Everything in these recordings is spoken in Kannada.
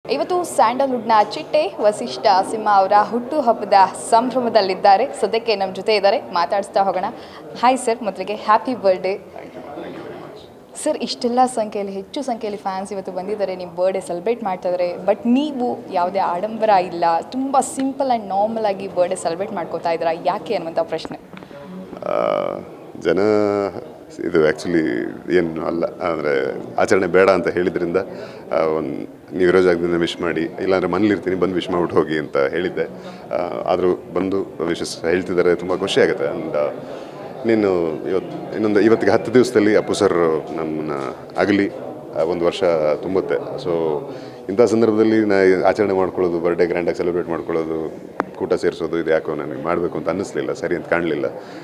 ಇವತ್ತು ಸ್ಯಾಂಡಲ್ವುಡ್ನ ಚಿಟ್ಟೆ ವಸಿಷ್ಠ ಸಿಂಹ ಅವರ ಹುಟ್ಟುಹಬ್ಬದ ಸಂಭ್ರಮದಲ್ಲಿದ್ದಾರೆ ಸದ್ಯಕ್ಕೆ ನಮ್ಮ ಜೊತೆ ಇದ್ದಾರೆ ಮಾತಾಡಿಸ್ತಾ ಹೋಗೋಣ ಹಾಯ್ ಸರ್ ಮೊದಲಿಗೆ ಹ್ಯಾಪಿ ಬರ್ಡೇ ಸರ್ ಇಷ್ಟೆಲ್ಲ ಸಂಖ್ಯೆಯಲ್ಲಿ ಹೆಚ್ಚು ಸಂಖ್ಯೆಯಲ್ಲಿ ಫ್ಯಾನ್ಸ್ ಇವತ್ತು ಬಂದಿದ್ದಾರೆ ನಿಮ್ಮ ಬರ್ಡೇ ಸೆಲೆಬ್ರೇಟ್ ಮಾಡ್ತಾ ಇದ್ದಾರೆ ಬಟ್ ನೀವು ಯಾವುದೇ ಆಡಂಬರ ಇಲ್ಲ ತುಂಬ ಸಿಂಪಲ್ ಆ್ಯಂಡ್ ನಾರ್ಮಲ್ ಆಗಿ ಬರ್ಡೇ ಸೆಲೆಬ್ರೇಟ್ ಮಾಡ್ಕೋತಾ ಇದ್ದೀರಾ ಯಾಕೆ ಅನ್ನುವಂಥ ಪ್ರಶ್ನೆ ಆ, ಜನ ಇದು ಆ್ಯಕ್ಚುಲಿ ಏನು ಅಲ್ಲ ಅಂದರೆ ಆಚರಣೆ ಬೇಡ ಅಂತ ಹೇಳಿದ್ರಿಂದ ಒಂದು ನೀವು ಇರೋ ಜಾಗದಿಂದ ವಿಶ್ ಮಾಡಿ ಇಲ್ಲಾಂದರೆ ಮನೇಲಿರ್ತೀನಿ ಬಂದು ವಿಶ್ ಮಾಡ್ಬಿಟ್ಟು ಹೋಗಿ ಅಂತ ಹೇಳಿದ್ದೆ ಆದರೂ ಬಂದು ವಿಶಸ್ ಹೇಳ್ತಿದ್ದಾರೆ ತುಂಬ ಖುಷಿ ಆಗುತ್ತೆ ಆ್ಯಂಡ್ ನೀನು ಇವತ್ತು ಇನ್ನೊಂದು ಇವತ್ತಿಗೆ ಹತ್ತು ದಿವಸದಲ್ಲಿ ಅಪ್ಪು ಸರ್ ನಮ್ಮನ್ನ ಆಗಲಿ ಒಂದು ವರ್ಷ ತುಂಬುತ್ತೆ ಸೊ ಇಂಥ ಸಂದರ್ಭದಲ್ಲಿ ನಾ ಆಚರಣೆ ಮಾಡ್ಕೊಳ್ಳೋದು ಬರ್ಡೇ ಗ್ರ್ಯಾಂಡಾಗಿ ಸೆಲೆಬ್ರೇಟ್ ಮಾಡ್ಕೊಳ್ಳೋದು ಕೂಟ ಸೇರಿಸೋದು ಇದು ಯಾಕೋ ನನಗೆ ಮಾಡಬೇಕು ಅಂತ ಅನ್ನಿಸ್ಲಿಲ್ಲ ಸರಿ ಅಂತ ಕಾಣಲಿಲ್ಲ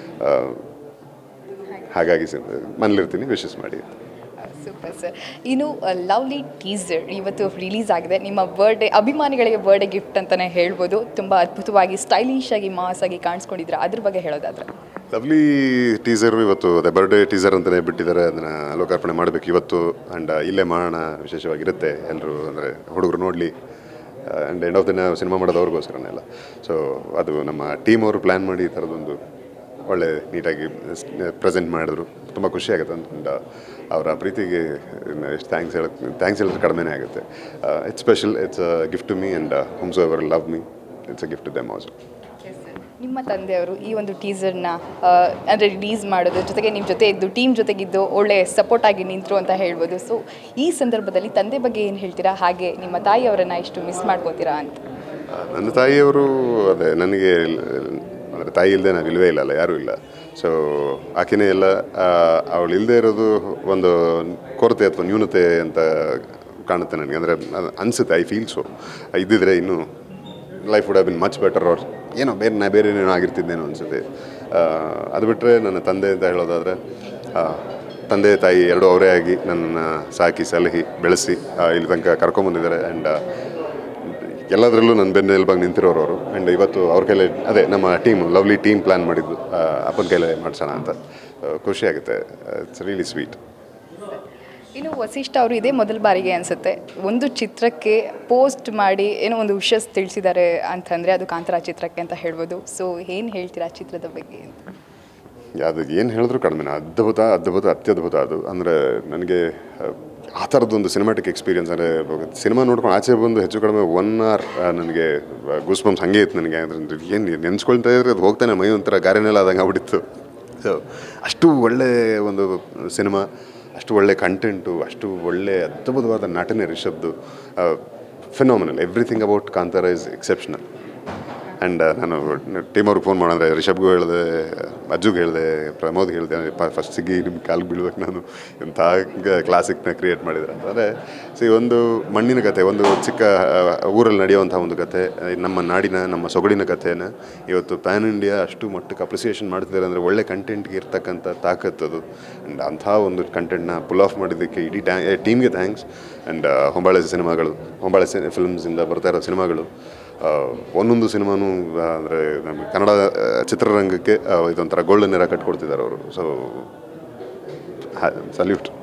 ಹಾಗಾಗಿ ಸ- ಮನೇಲಿರ್ತೀನಿ ವಿಶಸ್ ಮಾಡಿ ಸೂಪರ್ ಸರ್ ಇನ್ನು ಲವ್ಲಿ ಟೀಸರ್ ಇವತ್ತು ರಿಲೀಸ್ ಆಗಿದೆ ನಿಮ್ಮ ಬರ್ಡೇ ಅಭಿಮಾನಿಗಳಿಗೆ ಬರ್ಡೇ ಗಿಫ್ಟ್ ಅಂತಲೇ ಹೇಳ್ಬೋದು ತುಂಬ ಅದ್ಭುತವಾಗಿ ಸ್ಟೈಲಿಶ್ ಆಗಿ ಮಾಸ್ ಆಗಿ ಕಾಣಿಸ್ಕೊಂಡಿದ್ರೆ ಅದ್ರ ಬಗ್ಗೆ ಹೇಳೋದಾದ್ರೆ ಲವ್ಲಿ ಟೀಸರ್ ಇವತ್ತು ಅದೇ ಬರ್ಡೇ ಟೀಸರ್ ಅಂತಲೇ ಬಿಟ್ಟಿದ್ದಾರೆ ಅದನ್ನು ಲೋಕಾರ್ಪಣೆ ಮಾಡಬೇಕು ಇವತ್ತು ಆ್ಯಂಡ್ ಇಲ್ಲೇ ಮಾಡೋಣ ವಿಶೇಷವಾಗಿರುತ್ತೆ ಎಲ್ಲರೂ ಅಂದರೆ ಹುಡುಗರು ನೋಡಲಿ ಆ್ಯಂಡ್ ಎಂಡ್ ಆಫ್ ದಿನ ಸಿನಿಮಾ ಮಾಡೋದು ಅವ್ರಿಗೋಸ್ಕರನೇ ಅಲ್ಲ ಸೊ ಅದು ನಮ್ಮ ಟೀಮ್ ಅವರು ಪ್ಲ್ಯಾನ್ ಮಾಡಿ ಈ ಥರದೊಂದು ಒಳ್ಳೆ ನೀಟಾಗಿ ಪ್ರೆಸೆಂಟ್ ಮಾಡಿದ್ರು ತುಂಬ ಖುಷಿ ಆಗುತ್ತೆ ಅಂಡ್ ಅವರ ಪ್ರೀತಿಗೆ ಎಷ್ಟು ಥ್ಯಾಂಕ್ಸ್ ಹೇಳಕ್ಕೆ ಥ್ಯಾಂಕ್ಸ್ ಹೇಳಿದ್ರೆ ಕಡಿಮೆನೇ ಆಗುತ್ತೆ it's special it's gift to me and whomsoever love me it's a gift to them also ನಿಮ್ಮ ತಂದೆಯವರು ಈ ಒಂದು ಟೀಸರ್ನ ಅಂದರೆ ರಿಲೀಸ್ ಮಾಡೋದ್ರ ಜೊತೆಗೆ ನಿಮ್ಮ ಜೊತೆ ಇದ್ದು ಟೀಮ್ ಜೊತೆಗಿದ್ದು ಒಳ್ಳೆ ಸಪೋರ್ಟ್ ಆಗಿ ನಿಂತರು ಅಂತ ಹೇಳ್ಬೋದು ಸೊ ಈ ಸಂದರ್ಭದಲ್ಲಿ ತಂದೆ ಬಗ್ಗೆ ಏನು ಹೇಳ್ತೀರಾ ಹಾಗೆ ನಿಮ್ಮ ತಾಯಿಯವರನ್ನ ಇಷ್ಟು ಮಿಸ್ ಮಾಡ್ಕೋತೀರಾ ಅಂತ ಆ, ನನ್ನ ತಾಯಿಯವರು ಅದೇ ನನಗೆ ಅಂದರೆ ತಾಯಿ ಇಲ್ಲದೆ ನಾವು ಇಲ್ಲವೇ ಇಲ್ಲ ಅಲ್ಲ ಯಾರೂ ಇಲ್ಲ ಸೊ ಆಕೆನೇ ಎಲ್ಲ ಅವಳು ಇಲ್ಲದೆ ಇರೋದು ಒಂದು ಕೊರತೆ ಅಥವಾ ನ್ಯೂನತೆ ಅಂತ ಕಾಣುತ್ತೆ ನನಗೆ ಅಂದರೆ ಅನಿಸುತ್ತೆ ಐ ಫೀಲ್ ಸೊ ಇದ್ದಿದ್ರೆ ಇನ್ನೂ life would have been much better ಅವ್ರ ಏನೋ ಬೇರೆ ನಾ ಬೇರೆ ಏನೋ ಆಗಿರ್ತಿದ್ದೇನೋ ಅನಿಸುತ್ತೆ ಅದು ಬಿಟ್ಟರೆ ನನ್ನ ತಂದೆ ಅಂತ ಹೇಳೋದಾದರೆ ತಂದೆ ತಾಯಿ ಎರಡೂ ಅವರೇ ಆಗಿ ನನ್ನನ್ನು ಸಾಕಿ ಸಲಹಿ ಬೆಳೆಸಿ ಆ, ಇಲ್ಲಿ ತನಕ ಕರ್ಕೊಂಬಂದಿದ್ದಾರೆ ಆ್ಯಂಡ್ ಎಲ್ಲದರಲ್ಲೂ ನನ್ನ ಬೆನ್ನೆಲುಬಾಗಿ ನಿಂತಿರೋರು ಅವರು ಆ್ಯಂಡ್ ಇವತ್ತು ಅವ್ರ ಕೈಲೇ ಅದೇ ನಮ್ಮ ಟೀಮ್ ಲವ್ಲಿ ಟೀಮ್ ಪ್ಲ್ಯಾನ್ ಮಾಡಿದ್ದು ಆ, ಅಪ್ಪನ ಕೈಲೇ ಮಾಡಿಸೋಣ ಅಂತ ಆ, ಖುಷಿ ಆಗುತ್ತೆ ಇಟ್ಸ್ ರಿಯಲಿ ಸ್ವೀಟ್ ಇನ್ನು ವಸಿಷ್ಠ ಅವರು ಇದೇ ಮೊದಲ ಬಾರಿಗೆ ಅನಿಸುತ್ತೆ ಒಂದು ಚಿತ್ರಕ್ಕೆ ಪೋಸ್ಟ್ ಮಾಡಿ ಏನೋ ಒಂದು ವಿಷಸ್ ತಿಳಿಸಿದ್ದಾರೆ ಅಂತಂದರೆ ಅದು ಕಾಂತಾರ ಚಿತ್ರಕ್ಕೆ ಅಂತ ಹೇಳ್ಬೋದು ಸೊ ಏನು ಹೇಳ್ತೀರಾ ಚಿತ್ರದ ಬಗ್ಗೆ ಅಂತ ಅದು ಏನು ಹೇಳಿದ್ರು ಕಡಿಮೆ ಅದ್ಭುತ ಅದ್ಭುತ ಅತ್ಯದ್ಭುತ ಅದು ಅಂದರೆ ನನಗೆ ಆ, ಆ ಥರದ್ದೊಂದು ಸಿನಿಮಾಟಿಕ್ ಎಕ್ಸ್ಪೀರಿಯನ್ಸ್ ಅಂದರೆ ಸಿನಿಮಾ ನೋಡ್ಕೊಂಡು ಆಚೆ ಬಂದು ಹೆಚ್ಚು ಕಡಿಮೆ ಒನ್ ಅವರ್ ನನಗೆ ಗೂಸ್ ಬಂಪ್ಸ್ ಹಂಗೆ ಇತ್ತು ನನಗೆ ಅದ್ರ ಏನು ನೆನ್ಸ್ಕೊಳ್ತಾ ಇದ್ರೆ ಅದು ಹೋಗ್ತಾನೆ ಮೈ ಒಂಥರ ಗಾರೆನೆಲ್ಲ ಆದಂಗೆ ಆಗ್ಬಿಟ್ಟಿತ್ತು ಸೊ ಅಷ್ಟು ಒಳ್ಳೆ ಒಂದು ಸಿನಿಮಾ ಅಷ್ಟು ಒಳ್ಳೆ ಕಂಟೆಂಟು ಅಷ್ಟು ಒಳ್ಳೆ ಅದ್ಭುತವಾದ ನಟನೆ ರಿಷಬ್ದು phenomenal everything about Kantara is exceptional and ನಾನು ಟೀಮ್ ಅವ್ರಿಗೆ ಫೋನ್ ಮಾಡಿದ್ರೆ ರಿಷಬ್ಗೂ ಹೇಳಿದೆ ಅಜ್ಜುಗೆ ಹೇಳಿದೆ ಪ್ರಮೋದ್ಗೆ ಹೇಳಿದೆ ಫಸ್ಟ್ ಸಿಗಿ ನಿಮ್ಮ ಕಾಲಿಗೆ ಬೀಳ್ಬೇಕು ನಾನು ಇಂಥ ಕ್ಲಾಸಿಕ್ನ ಕ್ರಿಯೇಟ್ ಮಾಡಿದ್ರೆ ಅಂದರೆ ಸಿ ಒಂದು ಮಣ್ಣಿನ ಕತೆ ಒಂದು ಚಿಕ್ಕ ಆ, ಊರಲ್ಲಿ ನಡೆಯುವಂಥ ಒಂದು ಕತೆ ಆ, ನಮ್ಮ ನಾಡಿನ ನಮ್ಮ ಸೊಗಡಿನ ಕಥೆನ ಇವತ್ತು ಪ್ಯಾನ್ ಇಂಡಿಯಾ ಅಷ್ಟು ಮಟ್ಟಕ್ಕೆ ಅಪ್ರಿಸಿಯೇಷನ್ ಮಾಡ್ತಿದ್ದಾರೆ ಅಂದರೆ ಒಳ್ಳೆ ಕಂಟೆಂಟ್ಗೆ ಇರ್ತಕ್ಕಂಥ ತಾಕತ್ತದು ಆ್ಯಂಡ್ ಅಂಥ ಒಂದು ಕಂಟೆಂಟ್ನ ಪುಲ್ ಆಫ್ ಮಾಡಿದ್ದಕ್ಕೆ ಇಡೀ ಟ್ಯಾ ಟೀಮ್ಗೆ ಥ್ಯಾಂಕ್ಸ್ ಆ್ಯಂಡ್ ಹೊಂಬಾಳೆ ಸಿನಿಮಾಗಳು ಹೊಂಬಾಳೆ ಫಿಲ್ಮ್ಸಿಂದ ಬರ್ತಾ ಇರೋ ಸಿನಿಮಾಗಳು ಆ, ಒಂದೊಂದು ಸಿನಿಮಾನು ಅಂದರೆ ನಮ್ಮ ಕನ್ನಡ ಆ, ಚಿತ್ರರಂಗಕ್ಕೆ ಆ, ಇದೊಂಥರ ಗೋಲ್ಡನ್ ಎರ ಕಟ್ಕೊಡ್ತಿದ್ದಾರೆ ಅವರು ಸೊ ಸಲ್ಯೂಟ್